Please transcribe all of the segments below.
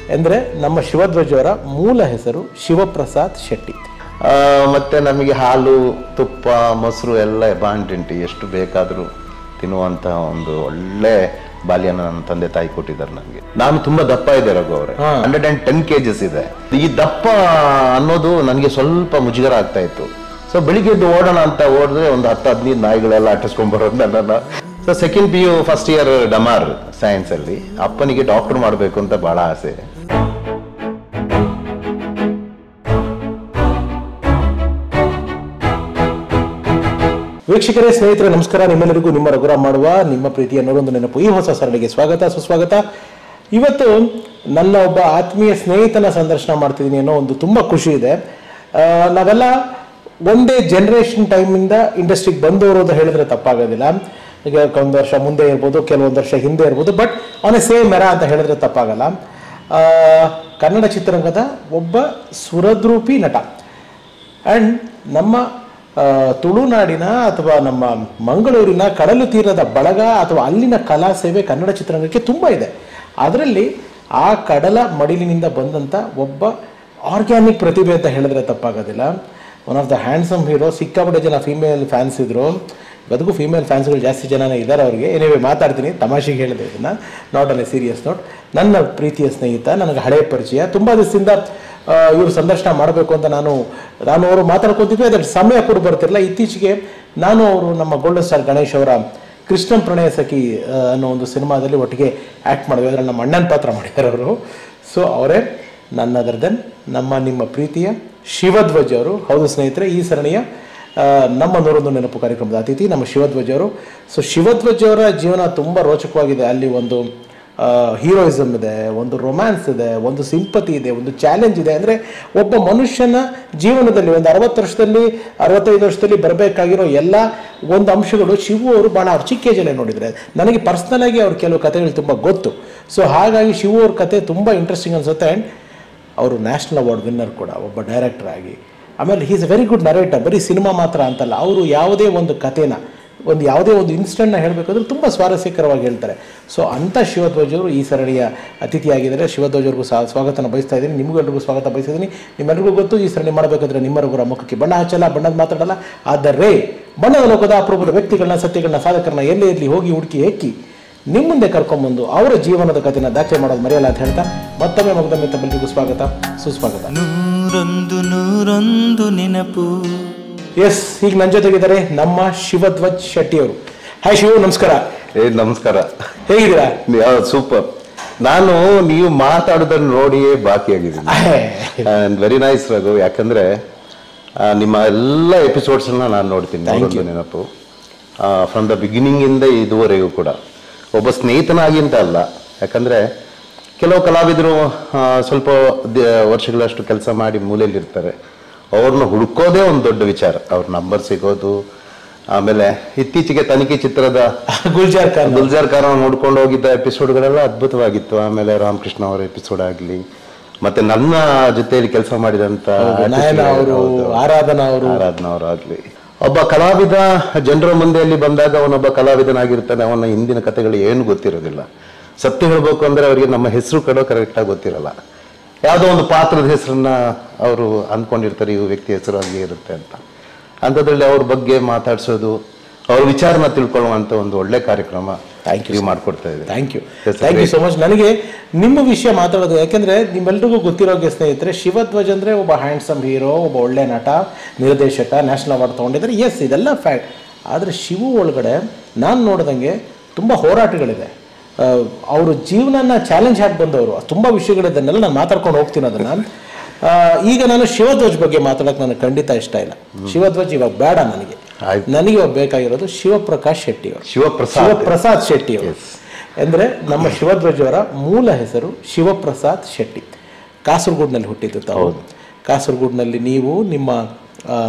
ಅಂದರೆ ನಮ್ಮ ಶಿವಧ್ವಜ್ ಅವರ ಮೂಲ ಹೆಸರು ಶಿವಪ್ರಸಾದ್ ಶೆಟ್ಟಿ ಆ, ಮತ್ತೆ ನಮಗೆ ಹಾಲು ತುಪ್ಪ ಮೊಸರು ಎಲ್ಲ ಬಾಂಟಿಂಟಿ ಎಷ್ಟು ಬೇಕಾದರೂ ತಿನ್ನುವಂತ ಒಂದು ಒಳ್ಳೆ ಬಾಲ್ಯನ ನನ್ನ ತಂದೆ ತಾಯಿ ಕೊಟ್ಟಿದ್ದಾರೆ ನನಗೆ ನಾನು ತುಂಬಾ ದಪ್ಪ ಇದೆ ರಘು ಅವರೇ ಹಂಡ್ರೆಡ್ ಅಂಡ್ ಟೆನ್ ಕೆಜಿಸ್ ಇದೆ ಈ ದಪ್ಪ ಅನ್ನೋದು ನನಗೆ ಸ್ವಲ್ಪ ಮುಜುಗರ ಆಗ್ತಾ ಇತ್ತು ಸೊ ಬೆಳಿಗ್ಗೆ ಎದ್ದು ಓಡೋಣ ಅಂತ ಓಡಿದ್ರೆ ಒಂದು ಹತ್ತು ಹದಿನೈದು ನಾಯಿಗಳೆಲ್ಲ ಆಟಿಸ್ಕೊಂಡ್ ಬರೋದು ನನ್ನನ್ನು so second P U first year ಡಮಾರ್ ಸೈನ್ಸ್ ಅಲ್ಲಿ ಅಪ್ಪನಿಗೆ ಡಾಕ್ಟರ್ ಮಾಡಬೇಕು ಅಂತ ಬಹಳ ಆಸೆ ವೀಕ್ಷಕರೇ ಸ್ನೇಹಿತರೆ ನಮಸ್ಕಾರ ನಿಮ್ಮೆಲ್ಲರಿಗೂ ನಿಮ್ಮ ರಘುರಾಮ್ ಮಾಡುವ ನಿಮ್ಮ ಪ್ರೀತಿಯ ನೂರೊಂದು ನೆನಪು ಈ ಹೊಸ ಸರಣಿಗೆ ಸ್ವಾಗತ ಸುಸ್ವಾಗತ ಇವತ್ತು ನನ್ನ ಒಬ್ಬ ಆತ್ಮೀಯ ಸ್ನೇಹಿತನ ಸಂದರ್ಶನ ಮಾಡ್ತಿದ್ದೀನಿ ಅನ್ನೋ ಒಂದು ತುಂಬ ಖುಷಿ ಇದೆ ಆ, ನಾವೆಲ್ಲ ಒಂದೇ ಜನ್ರೇಷನ್ ಟೈಮಿಂದ ಇಂಡಸ್ಟ್ರಿಗೆ ಬಂದವರು ಅಂತ ಹೇಳಿದ್ರೆ ತಪ್ಪಾಗೋದಿಲ್ಲ ಈಗ ಒಂದು ವರ್ಷ ಮುಂದೆ ಇರ್ಬೋದು ಕೆಲವೊಂದು ವರ್ಷ ಹಿಂದೆ ಇರ್ಬೋದು ಬಟ್ ಅವನೇ ಸೇಮ್ ಎರ ಅಂತ ಹೇಳಿದ್ರೆ ತಪ್ಪಾಗಲ್ಲ ಆ, ಕನ್ನಡ ಚಿತ್ರರಂಗದ ಒಬ್ಬ ಸುರದ್ರೂಪಿ ನಟ ಆ್ಯಂಡ್ ನಮ್ಮ ಆ, ತುಳುನಾಡಿನ ಅಥವಾ ನಮ್ಮ ಮಂಗಳೂರಿನ ಕಡಲು ತೀರದ ಬಳಗ ಅಥವಾ ಅಲ್ಲಿನ ಕಲಾ ಸೇವೆ ಕನ್ನಡ ಚಿತ್ರರಂಗಕ್ಕೆ ತುಂಬ ಇದೆ ಅದರಲ್ಲಿ ಆ ಕಡಲ ಮಡಿಲಿನಿಂದ ಬಂದಂಥ ಒಬ್ಬ ಆರ್ಗ್ಯಾನಿಕ್ ಪ್ರತಿಭೆ ಅಂತ ಹೇಳಿದ್ರೆ ತಪ್ಪಾಗೋದಿಲ್ಲ one of the handsome hero ಸಿಕ್ಕಾಪಟ್ಟೆ ಜನ ಫೀಮೇಲ್ ಫ್ಯಾನ್ಸ್ ಇದ್ರು ಬದುಕು ಫೀಮೇಲ್ ಫ್ಯಾನ್ಸ್ಗಳು ಜಾಸ್ತಿ ಜನನೇ ಇದ್ದಾರೆ ಅವರಿಗೆ ಏನೇವೆ ಮಾತಾಡ್ತೀನಿ ತಮಾಷೆಗೆ ಹೇಳಿದೆ ಇದನ್ನು not on a serious note ನನ್ನ ಪ್ರೀತಿಯ ಸ್ನೇಹಿತ ನನಗೆ ಹಳೆಯ ಪರಿಚಯ ತುಂಬ ದಿವಸದಿಂದ ಇವರು ಸಂದರ್ಶನ ಮಾಡಬೇಕು ಅಂತ ನಾನು ನಾನು ಅವರು ಮಾತಾಡ್ಕೊತಿದ್ವಿ ಅದಕ್ಕೆ ಸಮಯ ಕೂಡ ಬರ್ತಿರಲಿಲ್ಲ ಇತ್ತೀಚೆಗೆ ನಾನು ಅವರು ನಮ್ಮ ಗೋಲ್ಡನ್ ಸ್ಟಾರ್ ಗಣೇಶ್ ಅವರ ಕೃಷ್ಣನ್ ಪ್ರಣಯ ಸಖಿ ಆ, ಅನ್ನೋ ಒಂದು ಸಿನಿಮಾದಲ್ಲಿ ಒಟ್ಟಿಗೆ ಆ್ಯಕ್ಟ್ ಮಾಡಿದ್ವಿ ಅದರಲ್ಲಿ ನಮ್ಮ ಅಣ್ಣನ ಪಾತ್ರ ಮಾಡಿದ್ದಾರೆ ಅವರು ಸೊ ಅವರೇ ನನ್ನ ಅದರ್ ದೆನ್ ನಮ್ಮ ನಿಮ್ಮ ಪ್ರೀತಿಯ ಶಿವಧ್ವಜ್ ಅವರು ಹೌದು ಸ್ನೇಹಿತರೆ ಈ ಸರಣಿಯ ಆ, ನಮ್ಮ ನೂರೊಂದು ನೆನಪು ಕಾರ್ಯಕ್ರಮದ ಅತಿಥಿ ನಮ್ಮ ಶಿವಧ್ವಜ್ ಅವರು ಸೊ ಶಿವಧ್ವಜ್ ಅವರ ಜೀವನ ತುಂಬ ರೋಚಕವಾಗಿದೆ ಅಲ್ಲಿ ಒಂದು ಹೀರೋಯಿಸಮ್ ಇದೆ ಒಂದು ರೊಮ್ಯಾನ್ಸ್ ಇದೆ ಒಂದು ಸಿಂಪತಿ ಇದೆ ಒಂದು ಚಾಲೆಂಜ್ ಇದೆ ಅಂದರೆ ಒಬ್ಬ ಮನುಷ್ಯನ ಜೀವನದಲ್ಲಿ ಒಂದು ಅರವತ್ತು ವರ್ಷದಲ್ಲಿ ಅರವತ್ತೈದು ವರ್ಷದಲ್ಲಿ ಬರಬೇಕಾಗಿರೋ ಎಲ್ಲ ಒಂದು ಅಂಶಗಳು ಶಿವು ಅವರು ಭಾಳ ಅವ್ರ ಚಿಕ್ಕ ಏಜಲ್ಲೇ ನೋಡಿದರೆ ನನಗೆ ಪರ್ಸ್ನಲ್ ಆಗಿ ಅವ್ರ ಕೆಲವು ಕಥೆಗಳು ತುಂಬ ಗೊತ್ತು ಸೊ ಹಾಗಾಗಿ ಶಿವು ಅವ್ರ ಕತೆ ತುಂಬ ಇಂಟ್ರೆಸ್ಟಿಂಗ್ ಅನ್ಸುತ್ತೆ ಆ್ಯಂಡ್ ಅವರು ನ್ಯಾಷನಲ್ ಅವಾರ್ಡ್ ವಿನ್ನರ್ ಕೂಡ ಒಬ್ಬ ಡೈರೆಕ್ಟರ್ ಆಗಿ ಆಮೇಲೆ he's a very good narrator ಬರೀ ಸಿನಿಮಾ ಮಾತ್ರ ಅಂತಲ್ಲ ಅವರು ಯಾವುದೇ ಒಂದು ಕಥೆನ ಒಂದು ಯಾವುದೇ ಒಂದು ಇನ್ಸಿಡೆಂಟ್ನ ಹೇಳಬೇಕಾದ್ರೆ ತುಂಬ ಸ್ವಾರಸ್ಯಕರವಾಗಿ ಹೇಳ್ತಾರೆ ಸೊ ಅಂಥ ಶಿವಧ್ವಜ್ ಅವರು ಈ ಸರಣಿಯ ಅತಿಥಿಯಾಗಿದ್ದಾರೆ ಶಿವಧ್ವಜ್ ಅವ್ರಿಗೂ ಸಹ ಸ್ವಾಗತನ ಬಯಸ್ತಾ ಇದ್ದೀನಿ ನಿಮಗೂ ಎಲ್ರಿಗೂ ಸ್ವಾಗತ ಬಯಸಿದ್ದೀನಿ ನಿಮ್ಮೆಲ್ರಿಗೂ ಗೊತ್ತು ಈ ಸರಣಿ ಮಾಡಬೇಕಾದ್ರೆ ನಿಮ್ಮರಿಗೂ ಮುಖಕ್ಕೆ ಬಣ್ಣ ಹಚ್ಚಲ್ಲ ಬಣ್ಣದ ಮಾತಾಡಲ್ಲ ಆದರೆ ಬಣ್ಣದ ಲೋಕದ ಅಪರೂಪದ ವ್ಯಕ್ತಿಗಳನ್ನ ಸತ್ಯಗಳನ್ನ ಸಾಧಕರನ್ನ ಎಲ್ಲೇ ಇರಲಿ ಹೋಗಿ ಹುಡುಕಿ ಹೆಕ್ಕಿ ನಿಮ್ಮ ಮುಂದೆ ಕರ್ಕೊಂಬಂದು ಅವರ ಜೀವನದ ಕಥೆನ ದಾಖಲೆ ಮಾಡೋದು ಮರೆಯಲ್ಲ ಅಂತ ಹೇಳ್ತಾ ಮತ್ತೊಮ್ಮೆ ಮಗದೊಮ್ಮೆ ತಮ್ಮೆಲ್ಲರಿಗೂ ಸ್ವಾಗತ ಸುಸ್ವಾಗತ ನೂರೊಂದು ನೂರೊಂದು ನೆನಪು ಎಸ್ ಈಗ ನನ್ನ ಜೊತೆಗಿದ್ದಾರೆ ನಮ್ಮ ಶಿವಧ್ವಜ್ ಶೆಟ್ಟಿ ಅವರು ಹಾಯ್ ಶಿವು ನಮಸ್ಕಾರ ಏ ನಮಸ್ಕಾರ ಹೇಗಿದ್ದೀರಾ ಸೂಪರ್ ನಾನು ನೀವು ಮಾತಾಡೋದನ್ನ ನೋಡಿಯೇ ಬಾಕಿಯಾಗಿದ್ದೀನಿ ಅಂಡ್ ವೆರಿ ನೈಸ್ ರಘು ಯಾಕಂದ್ರೆ ಆ, ನಿಮ್ಮ ಎಲ್ಲ ಎಪಿಸೋಡ್ಸ್ ನಾನು ನೋಡ್ತೀನಿ ನಾನೊಂದು ನೆನಪು ಫ್ರಮ್ ದ ಬಿಗಿನಿಂಗ್ ಇಂದ ಇದುವರೆಗೂ ಕೂಡ ಒಬ್ಬ ಸ್ನೇಹಿತನಾಗಿ ಅಂತ ಅಲ್ಲ ಯಾಕಂದ್ರೆ ಕೆಲವು ಕಲಾವಿದರು ಆ, ಸ್ವಲ್ಪ ದ- ವರ್ಷಗಳಷ್ಟು ಕೆಲಸ ಮಾಡಿ ಮೂಲೆಯಲ್ಲಿ ಇರ್ತಾರೆ ಅವ್ರನ್ನ ಹುಡುಕೋದೇ ಒಂದು ದೊಡ್ಡ ವಿಚಾರ ಅವ್ರ ನಂಬರ್ ಸಿಗೋದು ಆಮೇಲೆ ಇತ್ತೀಚೆಗೆ ತನಿಖೆ ಚಿತ್ರದ ಗುಲ್ಜಾರ್ ಖಾನ್ ಗುಲ್ಜಾರ್ ಖಾನ್ ನೋಡ್ಕೊಂಡು ಹೋಗಿದ್ದ ಎಪಿಸೋಡ್ಗಳೆಲ್ಲ ಅದ್ಭುತವಾಗಿತ್ತು ಆಮೇಲೆ ರಾಮಕೃಷ್ಣ ಅವರ ಎಪಿಸೋಡ್ ಆಗ್ಲಿ ಮತ್ತೆ ನನ್ನ ಜೊತೆಯಲ್ಲಿ ಕೆಲಸ ಮಾಡಿದಂತ ನಯನ ಅವರು ಆರಾಧನಾ ಅವರು ಆರಾಧನಾ ಅವರಾಗ್ಲಿ ಒಬ್ಬ ಕಲಾವಿದ ಜನರ ಮುಂದೆಯಲ್ಲಿ ಬಂದಾಗ ಅವನೊಬ್ಬ ಕಲಾವಿದನಾಗಿರ್ತಾನೆ ಅವನ ಹಿಂದಿನ ಕಥೆಗಳು ಏನು ಗೊತ್ತಿರೋದಿಲ್ಲ ಸತ್ಯ ಹೇಳ್ಬೇಕು ಅಂದ್ರೆ ಅವರಿಗೆ ನಮ್ಮ ಹೆಸರು ಕಡೋ ಕರೆಕ್ಟಾಗಿ ಗೊತ್ತಿರಲ್ಲ ಯಾವುದೋ ಒಂದು ಪಾತ್ರದ ಹೆಸರನ್ನ ಅವರು ಅಂದ್ಕೊಂಡಿರ್ತಾರೆ ಈ ವ್ಯಕ್ತಿ ಹೆಸರು ಹಂಗೆ ಇರುತ್ತೆ ಅಂತ ಅಂಥದ್ರಲ್ಲಿ ಅವ್ರ ಬಗ್ಗೆ ಮಾತಾಡ್ಸೋದು ಅವ್ರ ವಿಚಾರನ ತಿಳ್ಕೊಳ್ಳುವಂತ ಒಂದು ಒಳ್ಳೆ ಕಾರ್ಯಕ್ರಮ Thank you, ನೀವು ಮಾಡ್ಕೊಡ್ತಾ ಇದ್ದೀರಿ thank you Yes, thank you so much ನನಗೆ ನಿಮ್ಮ ವಿಷಯ ಮಾತಾಡೋದು ಯಾಕೆಂದ್ರೆ ನಿಮ್ಮೆಲ್ರಿಗೂ ಗೊತ್ತಿರೋಗೆ ಸ್ನೇಹಿತರೆ ಶಿವಧ್ವಜ್ ಅಂದ್ರೆ ಒಬ್ಬ ಹ್ಯಾಂಡ್ಸಮ್ ಹೀರೋ ಒಬ್ಬ ಒಳ್ಳೆ ನಟ ನಿರ್ದೇಶಕ ನ್ಯಾಷನಲ್ ಅವಾರ್ಡ್ ತೊಗೊಂಡಿದ್ದಾರೆ ಎಸ್ ಇದೆಲ್ಲ ಫ್ಯಾಕ್ಟ್ ಆದರೆ ಶಿವು ಒಳಗಡೆ ನಾನು ನೋಡ್ದಂಗೆ ತುಂಬ ಹೋರಾಟಗಳಿದೆ ಅವರು ಜೀವನನ ಚಾಲೆಂಜ್ ಹಾಕಿ ಬಂದವರು ತುಂಬ ವಿಷಯಗಳಿದ್ದನ್ನೆಲ್ಲ ನಾನು ಮಾತಾಡ್ಕೊಂಡು ಹೋಗ್ತೀನಿ ಅದನ್ನು ಆ, ಈಗ ನಾನು ಶಿವಧ್ವಜ್ ಬಗ್ಗೆ ಮಾತಾಡೋಕೆ ನನಗೆ ಖಂಡಿತ ಇಷ್ಟ ಇಲ್ಲ ಶಿವಧ್ವಜ್ ಇವಾಗ ಬೇಡ ನನಗೆ ಆಯ್ತು. ನನಗೆ ಇವಾಗ ಬೇಕಾಗಿರೋದು ಶಿವಪ್ರಕಾಶ್ ಶೆಟ್ಟಿ ಅವರು ಶಿವಪ್ರಸಾದ್ ಶಿವಪ್ರಸಾದ್ ಶೆಟ್ಟಿ ಅವರು ಅಂದರೆ ನಮ್ಮ ಶಿವಧ್ವಜ್ ಅವರ ಮೂಲ ಹೆಸರು ಶಿವಪ್ರಸಾದ್ ಶೆಟ್ಟಿ ಕಾಸರಗೋಡಿನಲ್ಲಿ ಹುಟ್ಟಿದ್ದು ತಾವು ಕಾಸರಗೋಡಿನಲ್ಲಿ ನೀವು ನಿಮ್ಮ ಆ,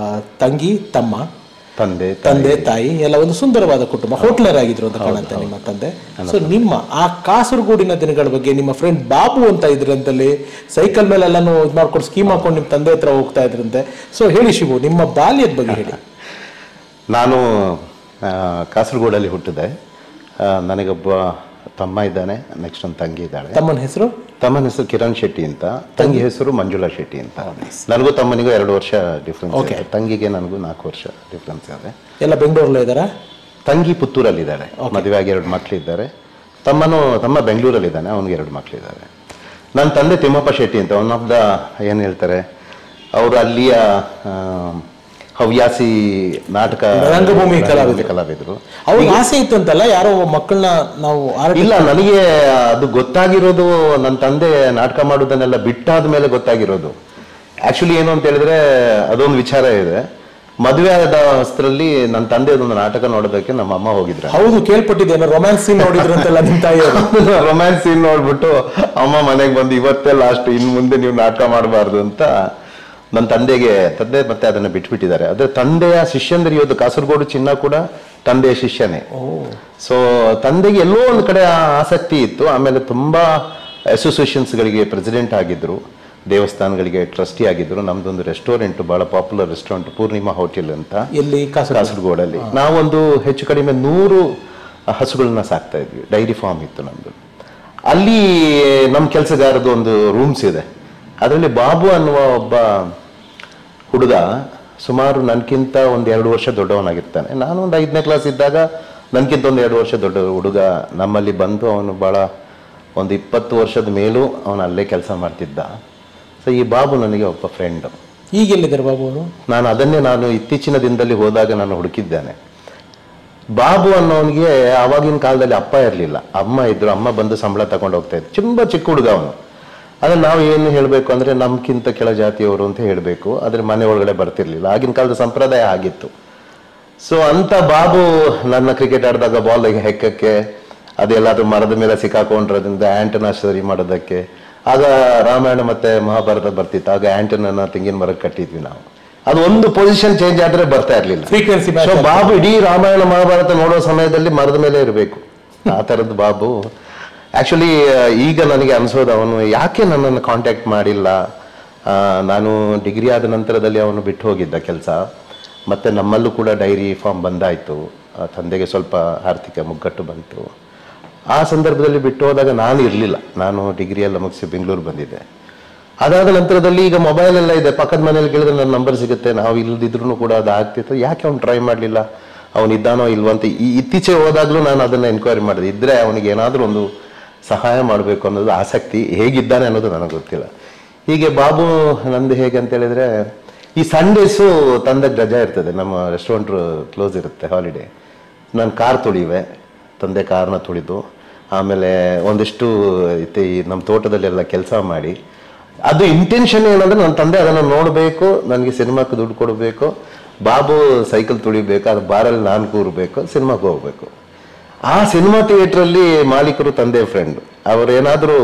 ತಂಗಿ ತಮ್ಮ ತಂದೆ ತಂದೆ ತಾಯಿ ಎಲ್ಲ ಒಂದು ಸುಂದರವಾದ ಕುಟುಂಬ ಹೋಟ್ಲರ್ ಆಗಿದ್ರು ಅಂತ ಕಾಣುತ್ತೆ ನಿಮ್ಮ ತಂದೆ ಸೊ ನಿಮ್ಮ ಆ ಕಾಸರಗೋಡಿನ ದಿನಗಳ ಬಗ್ಗೆ ನಿಮ್ಮ ಫ್ರೆಂಡ್ ಬಾಬು ಅಂತ ಇದ್ರಂತಲ್ಲಿ ಸೈಕಲ್ ಮೇಲೆಲ್ಲಾನು ಇದು ಮಾಡ್ಕೊಂಡು ಸ್ಕೀಮ್ ಹಾಕೊಂಡು ನಿಮ್ಮ ತಂದೆ ಹತ್ರ ಹೋಗ್ತಾ ಇದ್ರಂತೆ ಸೊ ಹೇಳಿ ಶಿವು ನಿಮ್ಮ ಬಾಲ್ಯದ ಬಗ್ಗೆ ಹೇಳಿ ನಾನು ಆ, ಕಾಸರಗೋಡಲ್ಲಿ ಹುಟ್ಟಿದೆ ಆ, ನನಗೊಬ್ಬ ತಮ್ಮ ಇದ್ದಾನೆ ನೆಕ್ಸ್ಟ್ ಒಂದು ತಂಗಿ ಇದ್ದಾಳೆ ತಮ್ಮನ ಹೆಸರು ತಮ್ಮನ ಹೆಸರು ಕಿರಣ್ ಶೆಟ್ಟಿ ಅಂತ ತಂಗಿ ಹೆಸರು ಮಂಜುಳಾ ಶೆಟ್ಟಿ ಅಂತ ನನಗೂ ತಮ್ಮನಿಗೂ ಎರಡು ವರ್ಷ ಡಿಫ್ರೆನ್ಸ್ Okay. ಇದೆ ತಂಗಿಗೆ ನನಗೂ ನಾಲ್ಕು ವರ್ಷ ಡಿಫ್ರೆನ್ಸ್ ಇದೆ ಎಲ್ಲ ಬೆಂಗಳೂರಲ್ಲೇ ಇದ್ದಾರಾ ತಂಗಿ ಪುತ್ತೂರಲ್ಲಿದ್ದಾಳೆ ಮದುವೆ ಆಗಿ ಎರಡು ಮಕ್ಕಳಿದ್ದಾರೆ ತಮ್ಮನು ತಮ್ಮ ಬೆಂಗಳೂರಲ್ಲಿದ್ದಾನೆ ಅವನಿಗೆ ಎರಡು ಮಕ್ಕಳಿದ್ದಾರೆ ನನ್ನ ತಂದೆ ತಿಮ್ಮಪ್ಪ ಶೆಟ್ಟಿ ಅಂತ ಒನ್ ಆಫ್ ದ ಏನು ಹೇಳ್ತಾರೆ ಅವರು ಅಲ್ಲಿಯ ಆ, ಹವ್ಯಾಸಿ ನಾಟಕ ರಂಗಭೂಮಿ ಕಲಾವಿದರು. ಕಲಾವಿದರು ಅವ್ರಿಗೆ ಆಸೆ ಇತ್ತು ಅಂತಲ್ಲ ಯಾರೋ ಮಕ್ಕಳನ್ನ ನಾವು ಆರ್ಟ್ ಇಲ್ಲ ನನಗೆ ಅದು ಗೊತ್ತಾಗಿರೋದು ನನ್ನ ತಂದೆ ನಾಟಕ ಮಾಡೋದನ್ನೆಲ್ಲ ಬಿಟ್ಟಾದ ಮೇಲೆ ಗೊತ್ತಾಗಿರೋದು ಆಕ್ಚುಲಿ ಏನು ಅಂತ ಹೇಳಿದ್ರೆ ಅದೊಂದು ವಿಚಾರ ಇದೆ ಮದುವೆ ಆದ ಹೊಸರಲ್ಲಿ ನನ್ನ ತಂದೆ ಅದೊಂದು ನಾಟಕ ನೋಡೋದಕ್ಕೆ ನಮ್ಮ ಅಮ್ಮ ಹೋಗಿದ್ರು ಹೌದು ಕೇಳ್ಪಟ್ಟಿದ್ದೇನೆ ರೊಮ್ಯಾನ್ಸ್ ಸೀನ್ ನೋಡಿದ್ರು ಅಂತೆಲ್ಲ ನಿಮ್ ತಾಯಿಯವರು ರೊಮ್ಯಾನ್ಸ್ ಸೀನ್ ನೋಡ್ಬಿಟ್ಟು ಅಮ್ಮ ಮನೆಗೆ ಬಂದು ಇವತ್ತೇ ಲಾಸ್ಟ್ ಇನ್ ಮುಂದೆ ನೀವು ನಾಟಕ ಮಾಡಬಾರ್ದು ಅಂತ ನನ್ನ ತಂದೆಗೆ ತಂದೆ ಮತ್ತೆ ಅದನ್ನ ಬಿಟ್ಬಿಟ್ಟಿದ್ದಾರೆ ಅದೇ ತಂದೆಯ ಶಿಷ್ಯಂದ್ರೆ ಇವತ್ತು ಕಾಸರಗೋಡು ಚಿನ್ನ ಕೂಡ ತಂದೆಯ ಶಿಷ್ಯನೇ ಸೊ ತಂದೆಗೆ ಎಲ್ಲೋ ಒಂದು ಕಡೆ ಆ ಆಸಕ್ತಿ ಇತ್ತು ಆಮೇಲೆ ತುಂಬಾ ಅಸೋಸಿಯೇಷನ್ಸ್ಗಳಿಗೆ ಪ್ರೆಸಿಡೆಂಟ್ ಆಗಿದ್ರು ದೇವಸ್ಥಾನಗಳಿಗೆ ಟ್ರಸ್ಟಿ ಆಗಿದ್ರು ನಮ್ದೊಂದು ರೆಸ್ಟೋರೆಂಟ್ ಬಹಳ ಪಾಪ್ಯುಲರ್ ರೆಸ್ಟೋರೆಂಟ್ ಪೂರ್ಣಿಮಾ ಹೋಟೆಲ್ ಅಂತ ಎಲ್ಲಿ ಕಾಸರಗೋಡು ಕಾಸರಗೋಡಲ್ಲಿ ನಾವೊಂದು ಹೆಚ್ಚು ಕಡಿಮೆ ನೂರು ಹಸುಗಳನ್ನ ಸಾಕ್ತಾ ಇದ್ವಿ ಡೈರಿ ಫಾರ್ಮ್ ಇತ್ತು ನಮ್ದು ಅಲ್ಲಿ ನಮ್ಮ ಕೆಲಸಗಾರದ್ದು ಒಂದು ರೂಮ್ಸ್ ಇದೆ ಅದರಲ್ಲಿ ಬಾಬು ಅನ್ನುವ ಒಬ್ಬ ಹುಡುಗ ಸುಮಾರು ನನಗಿಂತ ಒಂದು ಎರಡು ವರ್ಷ ದೊಡ್ಡವನಾಗಿರ್ತಾನೆ ನಾನು ಒಂದು ಐದನೇ ಕ್ಲಾಸ್ ಇದ್ದಾಗ ನನಗಿಂತ ಒಂದು ಎರಡು ವರ್ಷ ದೊಡ್ಡ ಹುಡುಗ ನಮ್ಮಲ್ಲಿ ಬಂದು ಅವನು ಭಾಳ ಒಂದು ಇಪ್ಪತ್ತು ವರ್ಷದ ಮೇಲೂ ಅವನು ಅಲ್ಲೇ ಕೆಲಸ ಮಾಡ್ತಿದ್ದ ಸೊ ಈ ಬಾಬು ನನಗೆ ಒಬ್ಬ ಫ್ರೆಂಡು ಈಗ ಎಲ್ಲಿದ್ದಾರೆ ಬಾಬು ಅವರು ನಾನು ಅದನ್ನೇ ನಾನು ಇತ್ತೀಚಿನ ದಿನದಲ್ಲಿ ಹೋದಾಗ ನಾನು ಹುಡುಕಿದ್ದೇನೆ ಬಾಬು ಅನ್ನೋನಿಗೆ ಆವಾಗಿನ ಕಾಲದಲ್ಲಿ ಅಪ್ಪ ಇರಲಿಲ್ಲ ಅಮ್ಮ ಇದ್ರು ಅಮ್ಮ ಬಂದು ಸಂಬಳ ತಗೊಂಡು ಹೋಗ್ತಾ ಇದ್ರು ತುಂಬ ಚಿಕ್ಕ ಹುಡುಗ ಅವನು ಆದ್ರೆ ನಾವು ಏನು ಹೇಳಬೇಕು ಅಂದ್ರೆ ನಮ್ಗಿಂತ ಕೆಳ ಜಾತಿಯವರು ಅಂತ ಹೇಳಬೇಕು ಆದ್ರೆ ಮನೆ ಒಳಗಡೆ ಬರ್ತಿರ್ಲಿಲ್ಲ ಆಗಿನ ಕಾಲದ ಸಂಪ್ರದಾಯ ಆಗಿತ್ತು ಸೊ ಅಂತ ಬಾಬು ನನ್ನ ಕ್ರಿಕೆಟ್ ಆಡಿದಾಗ ಬಾಲ್ ಹೆಕ್ಕಕ್ಕೆ ಅದೆಲ್ಲಾದ್ರೂ ಮರದ ಮೇಲೆ ಸಿಕ್ಕಾಕೊಂಡ್ರದ್ರಿಂದ ಆಂಟನ ಸರಿ ಮಾಡೋದಕ್ಕೆ ಆಗ ರಾಮಾಯಣ ಮತ್ತೆ ಮಹಾಭಾರತ ಬರ್ತಿತ್ತು ಆಗ ಆಂಟನನ್ನ ತೆಂಗಿನ ಮರಕ್ಕೆ ಕಟ್ಟಿದ್ವಿ ನಾವು ಅದು ಒಂದು ಪೊಸಿಷನ್ ಚೇಂಜ್ ಆದ್ರೆ ಬರ್ತಾ ಇರ್ಲಿಲ್ಲ ಫ್ರೀಕ್ವೆನ್ಸಿ ಸೊ ಬಾಬು ಇಡೀ ರಾಮಾಯಣ ಮಹಾಭಾರತ ನೋಡೋ ಸಮಯದಲ್ಲಿ ಮರದ ಮೇಲೆ ಇರಬೇಕು ಆ ಥರದ್ದು ಬಾಬು ಆಕ್ಚುಲಿ ಈಗ ನನಗೆ ಅನ್ಸೋದು ಅವನು ಯಾಕೆ ನನ್ನನ್ನು ಕಾಂಟ್ಯಾಕ್ಟ್ ಮಾಡಿಲ್ಲ ಆ, ನಾನು ಡಿಗ್ರಿ ಆದ ನಂತರದಲ್ಲಿ ಅವನು ಬಿಟ್ಟು ಹೋಗಿದ್ದ ಕೆಲಸ ಮತ್ತೆ ನಮ್ಮಲ್ಲೂ ಕೂಡ ಡೈರಿ ಫಾರ್ಮ್ ಬಂದಾಯಿತು ತಂದೆಗೆ ಸ್ವಲ್ಪ ಆರ್ಥಿಕ ಮುಗ್ಗಟ್ಟು ಬಂತು ಆ ಸಂದರ್ಭದಲ್ಲಿ ಬಿಟ್ಟು ಹೋದಾಗ ನಾನು ಇರಲಿಲ್ಲ ನಾನು ಡಿಗ್ರಿ ಎಲ್ಲ ಮುಗಿಸಿ ಬೆಂಗಳೂರು ಬಂದಿದ್ದೆ ಅದಾದ ನಂತರದಲ್ಲಿ ಈಗ ಮೊಬೈಲ್ ಎಲ್ಲ ಇದೆ ಪಕ್ಕದ ಮನೇಲಿ ಕೇಳಿದ್ರೆ ನನ್ನ ನಂಬರ್ ಸಿಗುತ್ತೆ ನಾವು ಇಲ್ದಿದ್ರು ಕೂಡ ಅದು ಆಗ್ತಿತ್ತು ಯಾಕೆ ಅವ್ನು ಟ್ರೈ ಮಾಡಲಿಲ್ಲ ಅವನು ಇದ್ದಾನೋ ಇಲ್ವೋ ಅಂತ ಈ ಇತ್ತೀಚೆಗೆ ಹೋದಾಗಲೂ ನಾನು ಅದನ್ನ ಎನ್ಕ್ವೈರಿ ಮಾಡಿದೆ ಇದ್ರೆ ಅವನಿಗೆ ಏನಾದರೂ ಒಂದು ಸಹಾಯ ಮಾಡಬೇಕು ಅನ್ನೋದು ಆಸಕ್ತಿ ಹೇಗಿದ್ದಾನೆ ಅನ್ನೋದು ನನಗೆ ಗೊತ್ತಿಲ್ಲ ಹೀಗೆ ಬಾಬು ನಂದು ಹೇಗೆ ಅಂತ ಹೇಳಿದ್ರೆ ಈ ಸಂಡೇಸು ತಂದೆಗೆ ರಜಾ ಇರ್ತದೆ ನಮ್ಮ ರೆಸ್ಟೋರೆಂಟ್ ಕ್ಲೋಸ್ ಇರುತ್ತೆ ಹಾಲಿಡೇ ನಾನು ಕಾರ್ ತುಳಿವೆ ತಂದೆ ಕಾರ್ನ ತುಳಿದು ಆಮೇಲೆ ಒಂದಿಷ್ಟು ಇತ್ತೆ ಈ ನಮ್ಮ ತೋಟದಲ್ಲೆಲ್ಲ ಕೆಲಸ ಮಾಡಿ ಅದು ಇಂಟೆನ್ಷನ್ ಏನಂದ್ರೆ ನನ್ನ ತಂದೆ ಅದನ್ನು ನೋಡಬೇಕು ನನಗೆ ಸಿನಿಮಾಕ್ಕೆ ದುಡ್ಡು ಕೊಡಬೇಕು ಬಾಬು ಸೈಕಲ್ ತುಳಿಬೇಕು ಅದು ಬಾರಲ್ಲಿ ನಾನು ಕೂರಬೇಕು ಸಿನಿಮಾಕ್ಕೆ ಹೋಗ್ಬೇಕು ಆ ಸಿನಿಮಾ ಥಿಯೇಟ್ರಲ್ಲಿ ಮಾಲೀಕರು ತಂದೆ ಫ್ರೆಂಡ್ ಅವರೇನಾದರೂ